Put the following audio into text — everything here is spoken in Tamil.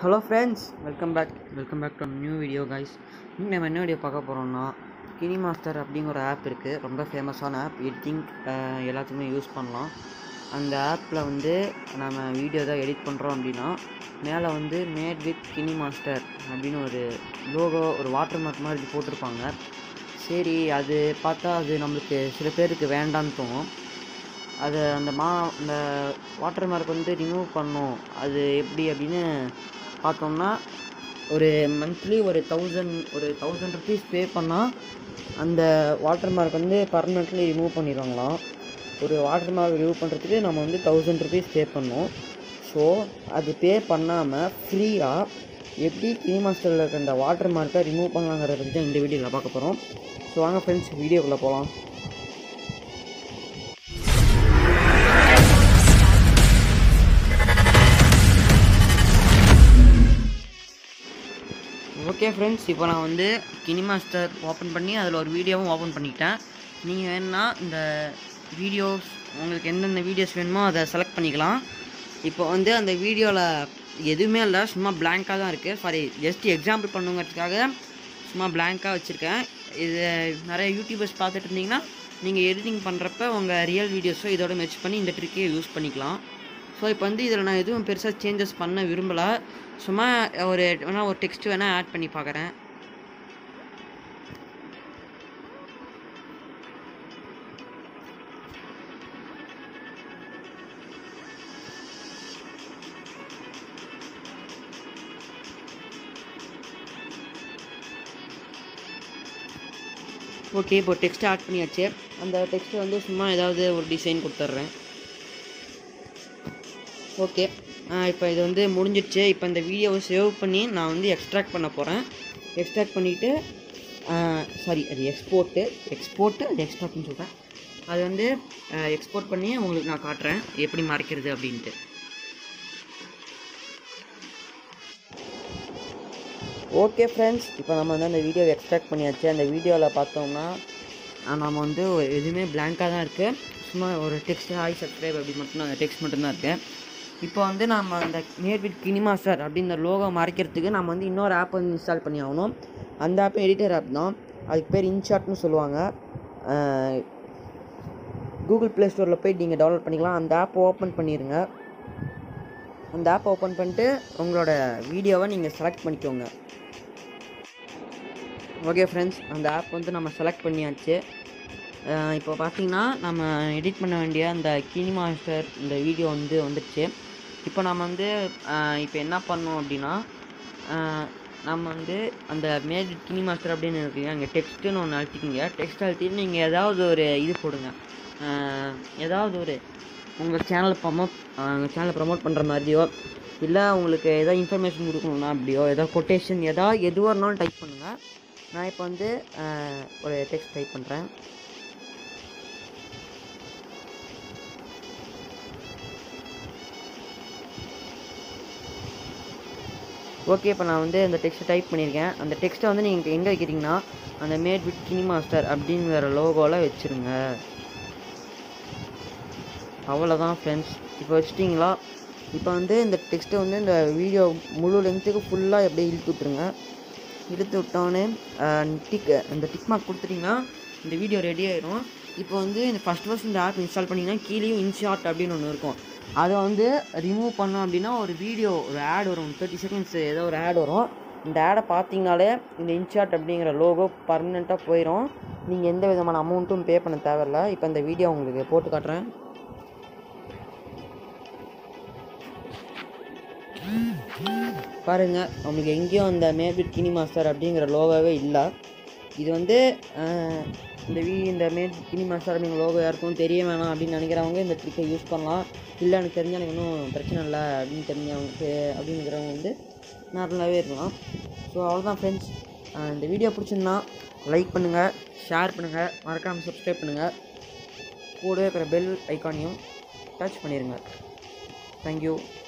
hello friends welcome back welcome back to new video guys இன்னைக்கு நம்ம என்ன வீடியோ பார்க்க போகிறோம்னா கினி மாஸ்டர் அப்படிங்கிற ஒரு ஆப் இருக்குது ரொம்ப ஃபேமஸான ஆப் எடிட்டிங் எல்லாத்துக்குமே யூஸ் பண்ணலாம் அந்த ஆப்பில் வந்து நம்ம வீடியோ தான் எடிட் பண்ணுறோம் அப்படின்னா மேலே வந்து மேட் வித் கினி மாஸ்டர் அப்படின்னு ஒரு லோகோ ஒரு வாட்டர் மார்க் மாதிரி போட்டிருப்பாங்க சரி அது பார்த்தா அது நம்மளுக்கு சில பேருக்கு வேண்டான்னு தோணும் அது அந்த மா அந்த வாட்டர் மார்க் வந்து ரிமூவ் பண்ணோம் அது எப்படி அப்படின்னு பார்த்தோம்னா ஒரு மந்த்லி ஒரு தௌசண்ட் ஒரு தௌசண்ட் ருபீஸ் பே பண்ணால் அந்த வாட்டர் மார்க் வந்து பர்மனெண்ட்லி ரிமூவ் பண்ணிடுவாங்களாம் ஒரு வாட்டர் மார்க் ரிமூவ் பண்ணுறதுக்கு நம்ம வந்து தௌசண்ட் ருபீஸ் பே பண்ணோம் ஸோ அது பே பண்ணாமல் ஃப்ரீயாக எப்படி கினி மாஸ்டரில் இருக்க அந்த வாட்டர் மார்க்கை ரிமூவ் பண்ணலாங்கிறத பற்றி தான் இந்த வீடியோவில் பார்க்க போகிறோம் ஸோ வாங்க ஃப்ரெண்ட்ஸ் வீடியோக்குள்ளே போகலாம் ஓகே ஃப்ரெண்ட்ஸ் இப்போ நான் வந்து கினி மாஸ்டர் ஓப்பன் பண்ணி அதில் ஒரு வீடியோவும் ஓப்பன் பண்ணிக்கிட்டேன் நீங்கள் வேணுன்னா இந்த வீடியோஸ் உங்களுக்கு எந்தெந்த வீடியோஸ் வேணுமோ அதை செலக்ட் பண்ணிக்கலாம் இப்போ வந்து அந்த வீடியோவில் எதுவுமே இல்லை சும்மா blank-ஆ தான் இருக்குது சாரி ஜஸ்ட் எக்ஸாம்பிள் பண்ணுங்கிறதுக்காக சும்மா blank-ஆ வச்சுருக்கேன் இது நிறைய யூடியூபர்ஸ் பார்த்துட்டு இருந்தீங்கன்னா நீங்கள் எடிட்டிங் பண்ணுறப்ப உங்கள் ரியல் வீடியோஸோ இதோட மெச் பண்ணி இந்த ட்ரிக்கே யூஸ் பண்ணிக்கலாம் ஸோ இப்போ வந்து இதில் நான் எதுவும் பெருசாக சேஞ்சஸ் பண்ண விரும்பலை சும்மா ஒரு வேணால் ஒரு டெக்ஸ்ட் வேணால் ஆட் பண்ணி பார்க்குறேன் ஓகே இப்போ டெக்ஸ்ட் ஆட் பண்ணியாச்சு அந்த டெக்ஸ்ட் வந்து சும்மா ஏதாவது ஒரு டிசைன் கொடுத்துட்றேன் ஓகே இப்போ இது வந்து முடிஞ்சிடுச்சு இப்போ இந்த வீடியோவை சேவ் பண்ணி நான் வந்து எக்ஸ்ட்ராக்ட் பண்ண போகிறேன் எக்ஸ்ட்ராக்ட் பண்ணிவிட்டு சாரி அது எக்ஸ்போர்ட்டு எக்ஸ்போர்ட்டு அது எக்ஸ்ட்ராக்ட்னு சொல்கிறேன் அது வந்து எக்ஸ்போர்ட் பண்ணி உங்களுக்கு நான் காட்டுறேன் எப்படி மறைக்கிறது அப்படின்ட்டு ஓகே ஃப்ரெண்ட்ஸ் இப்போ நம்ம வந்து அந்த வீடியோவை எக்ஸ்ட்ராக்ட் பண்ணியாச்சு அந்த வீடியோவில் பார்த்தோம்னா அஹ் நம்ம வந்து ஒரு எதுவுமே blank-ஆ தான் இருக்குது சும்மா ஒரு டெக்ஸ்ட் ஹாய் சப்ஸ்கிரைப் அப்படி மட்டும் அந்த டெக்ஸ்ட் மட்டும்தான் இருக்குது இப்போ வந்து நம்ம அந்த மேட் வித் கினி மாஸ்டர் அப்படின்ற லோகோ மறைக்கிறதுக்கு நம்ம வந்து இன்னொரு ஆப் வந்து இன்ஸ்டால் பண்ணி ஆகணும் அந்த ஆப் எடிட்டர் ஆப் தான் அதுக்கு பேர் இன்ஷாட்னு சொல்லுவாங்க கூகுள் ப்ளே ஸ்டோரில் போய் நீங்கள் டவுன்லோட் பண்ணிக்கலாம் அந்த ஆப் ஓப்பன் பண்ணிடுங்க அந்த ஆப் ஓப்பன் பண்ணிட்டு உங்களோட வீடியோவை நீங்கள் செலக்ட் பண்ணிக்கோங்க ஓகே ஃப்ரெண்ட்ஸ் அந்த ஆப் வந்து நம்ம செலக்ட் பண்ணியாச்சு அஹ் இப்போ பார்த்தீங்கன்னா நம்ம எடிட் பண்ண வேண்டிய அந்த கினி மாஸ்டர் இந்த வீடியோ வந்து வந்துடுச்சு இப்போ நம்ம வந்து அஹ் இப்போ என்ன பண்ணோம் அப்படின்னா அஹ் நம்ம வந்து அந்த மேட் கினி மாஸ்டர் அப்படின்னு இருக்குங்க அங்கே டெக்ஸ்ட்டுன்னு ஒன்று அழுத்திக்கிங்க டெக்ஸ்ட் அழுத்திட்டு நீங்கள் ஏதாவது ஒரு இது போடுங்க அஹ் ஏதாவது ஒரு உங்கள் சேனல் ப்ரமோட் உங்கள் சேனலை ப்ரமோட் பண்ணுற மாதிரியோ இல்லை உங்களுக்கு எதாவது இன்ஃபர்மேஷன் கொடுக்கணுன்னா அப்படியோ ஏதாவது கொட்டேஷன் எதாவது எதுவாக இருந்தாலும் டைப் பண்ணுங்கள் நான் இப்போ வந்து அஹ், ஒரு டெக்ஸ்ட் டைப் பண்ணுறேன் ஓகே இப்போ நான் வந்து அந்த டெக்ஸ்ட்டை டைப் பண்ணியிருக்கேன் அந்த டெக்ஸ்ட்டை வந்து நீங்கள் எங்கே வைக்கிறீங்கன்னா அந்த மேட் வித் கினி மாஸ்டர் அப்படிங்கிற லோகோவில் வச்சுருங்க அவ்வளோதான் ஃப்ரெண்ட்ஸ் இப்போ வச்சிட்டிங்களா இப்போ வந்து இந்த டெக்ஸ்ட்டை வந்து இந்த வீடியோ முழு லென்த்துக்கு ஃபுல்லாக அப்படியே இழுத்து விட்ருங்க இழுத்து விட்டோன்னே டிக் அந்த டிக் மார்க் கொடுத்துட்டிங்கன்னா இந்த வீடியோ ரெடி ஆயிரும் இப்போ வந்து இந்த ஃபஸ்ட் ஃபஸ்ட் இந்த ஆப் இன்ஸ்டால் பண்ணிங்கன்னா கீழேயும் இன்ஷாட் அப்படின்னு ஒன்று இருக்கும் அதை வந்து ரிமூவ் பண்ணோம் அப்படின்னா ஒரு வீடியோ ஒரு ஆட் வரும் தேர்ட்டி செகண்ட்ஸ் ஏதோ ஒரு ஆட் வரும் இந்த ஆடை பார்த்தீங்கனாலே இந்த இன்ஷாட் அப்படிங்கிற லோகோ பர்மனெண்ட்டாக போயிடும் நீங்கள் எந்த விதமான அமௌண்ட்டும் பே பண்ண தேவையில்ல இப்போ இந்த வீடியோ உங்களுக்கு போட்டு காட்டுறேன் பாருங்க உங்களுக்கு எங்கேயும் அந்த மேபிட் கினி மாஸ்டர் அப்படிங்கிற லோகோவே இல்லை இது வந்து அஹ், இந்த வீ இந்த மேட் கினி மாஸ்டர் அப்படிங்கிற லோகோ யாருக்கும் தெரிய வேணாம் அப்படின்னு நினைக்கிறவங்க இந்த ட்ரிக்கை யூஸ் பண்ணலாம் இல்லை எனக்கு தெரிஞ்சால் எனக்கு ஒன்றும் பிரச்சனை இல்லை அப்படின்னு தெரிஞ்சவங்க தெ- அப்படின்னு இருக்கிறவங்க வந்து நார்மலாகவே இருக்கலாம் ஸோ அவ்வளோதான் ஃப்ரெண்ட்ஸ் இந்த வீடியோ பிடிச்சிருந்தா லைக் பண்ணுங்கள் ஷேர் பண்ணுங்கள் மறக்காமல் சப்ஸ்கிரைப் பண்ணுங்கள் கூடவே இருக்கிற பெல் ஐக்கானையும் டச் பண்ணிடுங்க தேங்க்யூ